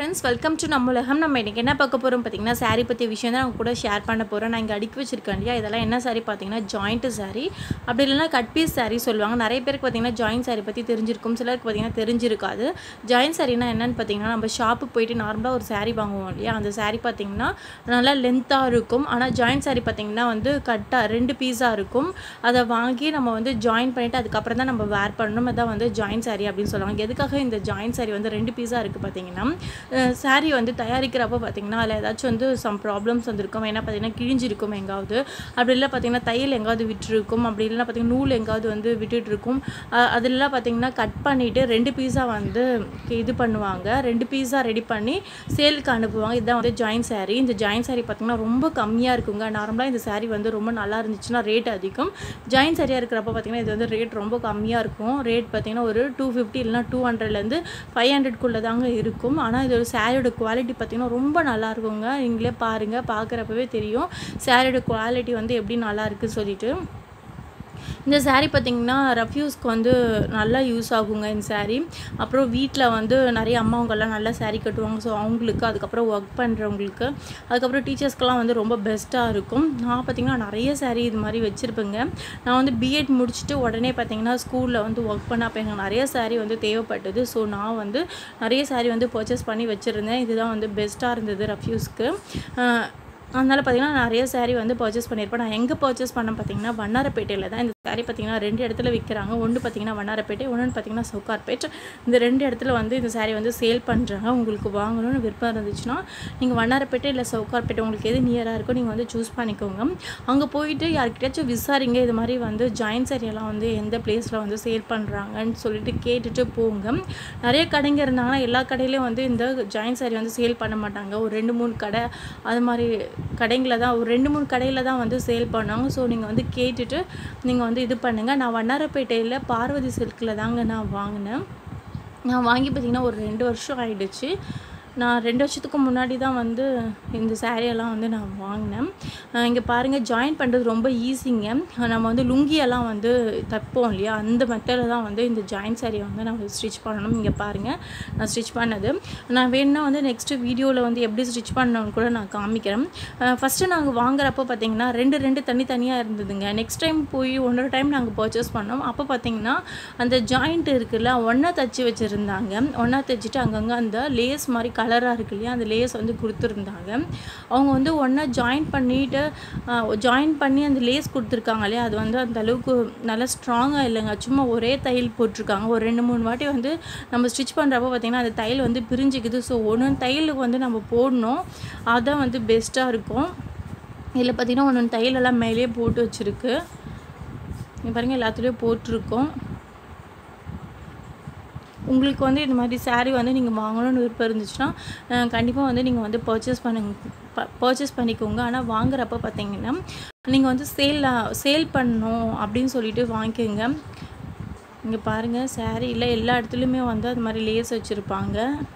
friends welcome to நம்ம உலகம் நம்ம இன்றைக்கி என்ன பார்க்க போகிறோம் பார்த்தீங்கன்னா saree பற்றிய விஷயம் தான் நான் கூட ஷேர் பண்ண போகிறேன் நான் இங்கே அடுக்கி வச்சிருக்கேன் இல்லையா இதெல்லாம் என்ன saree பார்த்தீங்கன்னா ஜாயிண்ட் saree அப்படி இல்லைன்னா கட் பீஸ் saree சொல்லுவாங்க நிறைய பேருக்கு பார்த்தீங்கன்னா ஜாயிண்ட் saree பற்றி தெரிஞ்சிருக்கும் சிலருக்கு பார்த்தீங்கன்னா தெரிஞ்சிருக்காது ஜாயிண்ட் சாரீனா என்னன்னு பார்த்தீங்கன்னா நம்ம ஷாப்புக்கு போயிட்டு நார்மலாக ஒரு saree வாங்குவோம் இல்லையா அந்த saree பார்த்தீங்கன்னா நல்லா லென்த்தாக இருக்கும் ஆனால் ஜாயிண்ட் saree பார்த்தீங்கன்னா வந்து கட்டாக ரெண்டு பீஸாக இருக்கும் அதை வாங்கி நம்ம வந்து ஜாயின் பண்ணிவிட்டு அதுக்கப்புறம் தான் நம்ம வேர் பண்ணணும் அதான் வந்து ஜாயிண்ட் saree அப்படின்னு சொல்லுவாங்க எதுக்காக இந்த ஜாயிண்ட் saree வந்து ரெண்டு பீஸாக இருக்குது பார்த்தீங்கன்னா சாரீ வந்து தயாரிக்கிறப்போ பார்த்தீங்கன்னா அதில் ஏதாச்சும் வந்து சம் ப்ராப்ளம்ஸ் வந்திருக்கும் ஏன்னா பார்த்தீங்கன்னா கிழிஞ்சிருக்கும் எங்காவது அப்படி இல்லை பார்த்தீங்கன்னா தையல் எங்காவது விட்டுருக்கும் அப்படி இல்லைன்னா பார்த்தீங்கன்னா நூல் எங்காவது வந்து விட்டுட்டு இருக்கும் அஹ் அதெல்லாம் பார்த்தீங்கன்னா கட் பண்ணிவிட்டு ரெண்டு பீஸாக வந்து இது பண்ணுவாங்க ரெண்டு பீஸாக ரெடி பண்ணி சேலுக்கு அனுப்புவாங்க இதுதான் வந்து ஜாயின் saree இந்த ஜாயின் saree பார்த்தீங்கன்னா ரொம்ப கம்மியாக இருக்குங்க நார்மலாக இந்த saree வந்து ரொம்ப நல்லா இருந்துச்சுன்னா ரேட் அதிகம் ஜாயின் சரியாக இருக்கிறப்ப பார்த்தீங்கன்னா இது வந்து ரேட் ரொம்ப கம்மியாக இருக்கும் ரேட் பார்த்தீங்கன்னா ஒரு டூ ஃபிஃப்டி இல்லைனா டூ ஹண்ட்ரட்லேருந்து ஃபைவ் ஹண்ட்ரட்குள்ளே தாங்க இருக்கும் ஆனால் இதோட சாரியோட குவாலிட்டி பார்த்தீங்கன்னா ரொம்ப நல்லா இருக்குங்க நீங்களே பாருங்கள் பார்க்குறப்பவே தெரியும் சாரியோட குவாலிட்டி வந்து எப்படி நல்லா இருக்குது சொல்லிட்டு இந்த saree பார்த்தீங்கன்னா ரஃப்யூஸ்க்கு வந்து நல்லா யூஸ் ஆகுங்க இந்த saree அப்புறம் வீட்டில் வந்து நிறைய அம்மாவங்கெல்லாம் நல்லா saree கட்டுவாங்க ஸோ அவங்களுக்கு அதுக்கப்புறம் ஒர்க் பண்ணுறவங்களுக்கு அதுக்கப்புறம் டீச்சர்ஸ்க்கெல்லாம் வந்து ரொம்ப பெஸ்ட்டாக இருக்கும் நான் பார்த்தீங்கன்னா நிறைய saree இது மாதிரி வச்சுருப்பேங்க நான் வந்து பிஎட் முடிச்சுட்டு உடனே பார்த்தீங்கன்னா ஸ்கூலில் வந்து ஒர்க் பண்ண அப்போ எனக்கு நிறைய saree வந்து தேவைப்பட்டது ஸோ நான் வந்து நிறைய saree வந்து பர்ச்சேஸ் பண்ணி வச்சுருந்தேன் இதுதான் வந்து பெஸ்ட்டாக இருந்தது ரஃப்யூஸ்க்கு அதனால் பார்த்தீங்கன்னா நிறைய saree வந்து பர்ச்சேஸ் பண்ணியிருப்பேன் நான் எங்கே பர்ச்சேஸ் பண்ணேன் பார்த்தீங்கன்னா வண்ணாரப்பேட்டையில் தான் இந்த saree பார்த்தீங்கன்னா ரெண்டு இடத்துல விற்கிறாங்க ஒன்று பார்த்தீங்கன்னா வண்ணாரப்பேட்டை ஒன்று பார்த்தீங்கன்னா சவுகார்பேட் இந்த ரெண்டு இடத்துல வந்து இந்த saree வந்து சேல் பண்ணுறாங்க உங்களுக்கு வாங்கணும்னு விருப்பம் இருந்துச்சுன்னா நீங்கள் வண்ணாரப்பேட்டை இல்லை சவுகார்பேட்டை உங்களுக்கு எது நியராக இருக்கோ நீங்கள் வந்து சூஸ் பண்ணிக்கோங்க அங்கே போயிட்டு யார்கிட்டயாச்சும் விசாரிங்க இது மாதிரி வந்து ஜாயின் சாரியெல்லாம் வந்து எந்த பிளேஸில் வந்து சேல் பண்ணுறாங்கன்னு சொல்லிட்டு கேட்டுட்டு போங்க நிறைய கடைங்க இருந்தாங்கன்னா எல்லா கடையிலையும் வந்து இந்த ஜாயின் சாரி வந்து சேல் பண்ண மாட்டாங்க ஒரு ரெண்டு மூணு கடை அது மாதிரி கடைங்களில் தான் ஒரு ரெண்டு மூணு கடையில் தான் வந்து சேல் பண்ணுவாங்க ஸோ நீங்கள் வந்து கேட்டுட்டு நீங்கள் வந்து இது பண்ணுங்கள் நான் வண்ணாரப்பேட்டையில் பார்வதி சில்கில் தாங்க நான் வாங்கினேன் நான் வாங்கி பார்த்தீங்கன்னா ஒரு ரெண்டு வருஷம் ஆயிடுச்சு நான் ரெண்டு வருஷத்துக்கு முன்னாடி தான் வந்து இந்த சாரியெல்லாம் வந்து நான் வாங்கினேன் இங்கே பாருங்கள் ஜாயின் பண்ணுறது ரொம்ப ஈஸிங்க நம்ம வந்து லுங்கியெல்லாம் வந்து தைப்போம் இல்லையா அந்த மெத்தடில் தான் வந்து இந்த ஜாயின் சாரியை வந்து நம்ம ஸ்டிச் பண்ணணும் இங்கே பாருங்கள் நான் ஸ்டிச் பண்ணது நான் வேணும்னா வந்து நெக்ஸ்ட்டு வீடியோவில் வந்து எப்படி ஸ்டிச் பண்ணணும்னு கூட நான் காமிக்கிறேன் ஃபஸ்ட்டு நாங்கள் வாங்குறப்போ பார்த்தீங்கன்னா ரெண்டு ரெண்டு தனித்தனியாக இருந்ததுங்க நெக்ஸ்ட் டைம் போய் ஒன்றரை டைம் நாங்கள் பர்ச்சேஸ் பண்ணோம் அப்போ பார்த்தீங்கன்னா அந்த ஜாயிண்ட் இருக்குல்ல ஒன்றா தைச்சி வச்சுருந்தாங்க ஒன்றா தைச்சிட்டு அங்கங்கே அந்த லேஸ் மாதிரி கலராக இருக்கு இல்லையா அந்த லேஸ் வந்து கொடுத்துருந்தாங்க அவங்க வந்து ஒன்றா ஜாயின் பண்ணிவிட்டு ஜாயின் பண்ணி அந்த லேஸ் கொடுத்துருக்காங்க இல்லையா அது வந்து அந்த அளவுக்கு நல்லா ஸ்ட்ராங்காக இல்லைங்க சும்மா ஒரே தையல் போட்டிருக்காங்க ஒரு ரெண்டு மூணு வாட்டி வந்து நம்ம ஸ்டிச் பண்ணுறப்போ பார்த்திங்கன்னா அந்த தையல் வந்து பிரிஞ்சுக்குது ஸோ ஒன்று தையலுக்கு வந்து நம்ம போடணும் அதுதான் வந்து பெஸ்ட்டாக இருக்கும் இதில் பார்த்திங்கன்னா ஒன்று தையலெல்லாம் மேலேயே போட்டு வச்சுருக்கு இங்கே பாருங்கள் எல்லாத்துலேயும் போட்டிருக்கோம் உங்களுக்கு வந்து இந்த மாதிரி saree வந்து நீங்கள் வாங்கணும்னு விருப்பம் இருந்துச்சுன்னா கண்டிப்பாக வந்து நீங்கள் வந்து பர்ச்சேஸ் பண்ணுங்க பர்ச்சேஸ் பண்ணிக்கோங்க ஆனால் வாங்குறப்ப பார்த்தீங்கன்னா நீங்கள் வந்து சேல் சேல் பண்ணணும் அப்படின்னு சொல்லிட்டு வாங்கிக்கோங்க இங்கே பாருங்கள் சாரியில் எல்லா இடத்துலையுமே வந்து அது மாதிரி லேஸ் வச்சுருப்பாங்க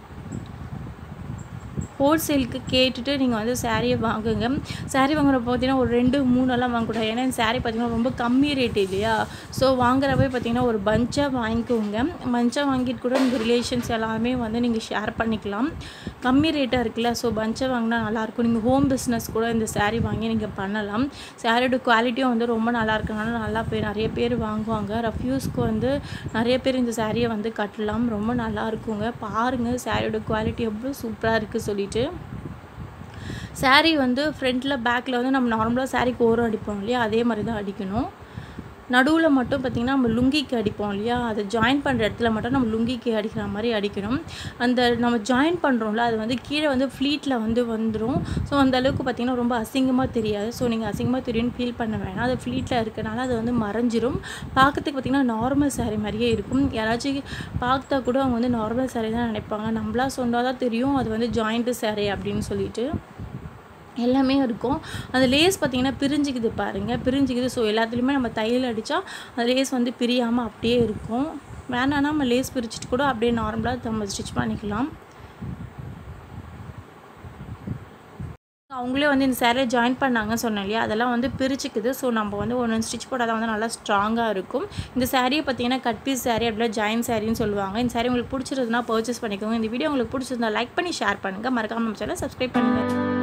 ஹோல்சேலுக்கு கேட்டுட்டு நீங்கள் வந்து சாரியை வாங்குங்க சாரீ வாங்குறப்ப பார்த்தீங்கன்னா ஒரு ரெண்டு மூணெல்லாம் வாங்கக்கூடாது ஏன்னா இந்த சாரீ பார்த்தீங்கன்னா ரொம்ப கம்மி ரேட் இல்லையா ஸோ வாங்குறப்ப பார்த்தீங்கன்னா ஒரு பஞ்சாக வாங்கிக்கோங்க பஞ்சாக வாங்கிட்டு கூட உங்கள் ரிலேஷன்ஸ் எல்லாமே வந்து நீங்கள் ஷேர் பண்ணிக்கலாம் கம்மி ரேட்டாக இருக்குல்ல ஸோ பஞ்சாக வாங்கினா நல்லாயிருக்கும் நீங்கள் ஹோம் பிஸ்னஸ் கூட இந்த சாரீ வாங்கி நீங்கள் பண்ணலாம் சாரியோட குவாலிட்டியும் வந்து ரொம்ப நல்லா இருக்கனால நல்லா பேர் நிறைய பேர் வாங்குவாங்க ரஃப்யூஸ்க்கு வந்து நிறைய பேர் இந்த சாரியை வந்து கட்டலாம் ரொம்ப நல்லா இருக்குங்க பாருங்கள் சாரியோட குவாலிட்டி எவ்வளோ சூப்பராக இருக்குது சொல்லிட்டு சாரீ வந்து ஃப்ரண்ட்டில் பேக்கில் வந்து நம்ம நார்மலாக சாரீக்கு ஓரம் அடிப்போம் இல்லையா அதே மாதிரி தான் அடிக்கணும் நடுவில் மட்டும் பார்த்திங்கன்னா நம்ம லுங்கிக்கு அடிப்போம் இல்லையா அதை ஜாயின் பண்ணுற இடத்துல மட்டும் நம்ம லுங்கிக்கு அடிக்கிற மாதிரி அடிக்கணும் அந்த நம்ம ஜாயின் பண்ணுறோம்ல அது வந்து கீழே வந்து ஃப்ளீட்டில் வந்து வந்துடும் ஸோ அந்த அளவுக்கு பார்த்திங்கன்னா ரொம்ப அசிங்கமாக தெரியாது ஸோ நீங்கள் அசிங்கமாக தெரியும்னு ஃபீல் பண்ண வேணாம் அது ஃப்ளீட்டில் இருக்கனால அது வந்து மறைஞ்சிரும் பார்க்கறதுக்கு பார்த்திங்கன்னா நார்மல் சாரீ மாதிரியே இருக்கும் யாராச்சும் பார்த்தா கூட அவங்க வந்து நார்மல் சாரீ தான் நினைப்பாங்க நம்மளா சொன்னால் தான் தெரியும் அது வந்து ஜாயிண்ட்டு சாரீ அப்படின்னு சொல்லிட்டு எல்லாமே இருக்கும் அந்த லேஸ் பார்த்திங்கன்னா பிரிஞ்சுக்குது பாருங்கள் பிரிஞ்சுக்குது ஸோ எல்லாத்துலேயுமே நம்ம தையல் அடித்தா அந்த லேஸ் வந்து பிரியாமல் அப்படியே இருக்கும் வேணான்னா நம்ம லேஸ் பிரிச்சுட்டு கூட அப்படியே நார்மலாக நம்ம ஸ்டிச் பண்ணிக்கலாம் அவங்களே வந்து இந்த சேரீயை ஜாயின் பண்ணாங்க சொன்னேன் இல்லையா அதெல்லாம் வந்து பிரிச்சுக்குது ஸோ நம்ம வந்து ஒன்று ஸ்டிச் போட்டால் தான் வந்து நல்லா ஸ்ட்ராங்காக இருக்கும் இந்த சாரியை பார்த்தீங்கன்னா கட் பீஸ் சாரீ அப்படியே ஜாயின் சாரின்னு சொல்லுவாங்க இந்த சாரீ உங்களுக்கு பிடிச்சிருந்ததுன்னா பர்ச்சேஸ் பண்ணிக்கோங்க இந்த வீடியோ உங்களுக்கு பிடிச்சிருந்தா லைக் பண்ணி ஷேர் பண்ணுங்கள் மறக்காம நம்ம சேனல் சப்ஸ்கிரைப் பண்ணுங்கள்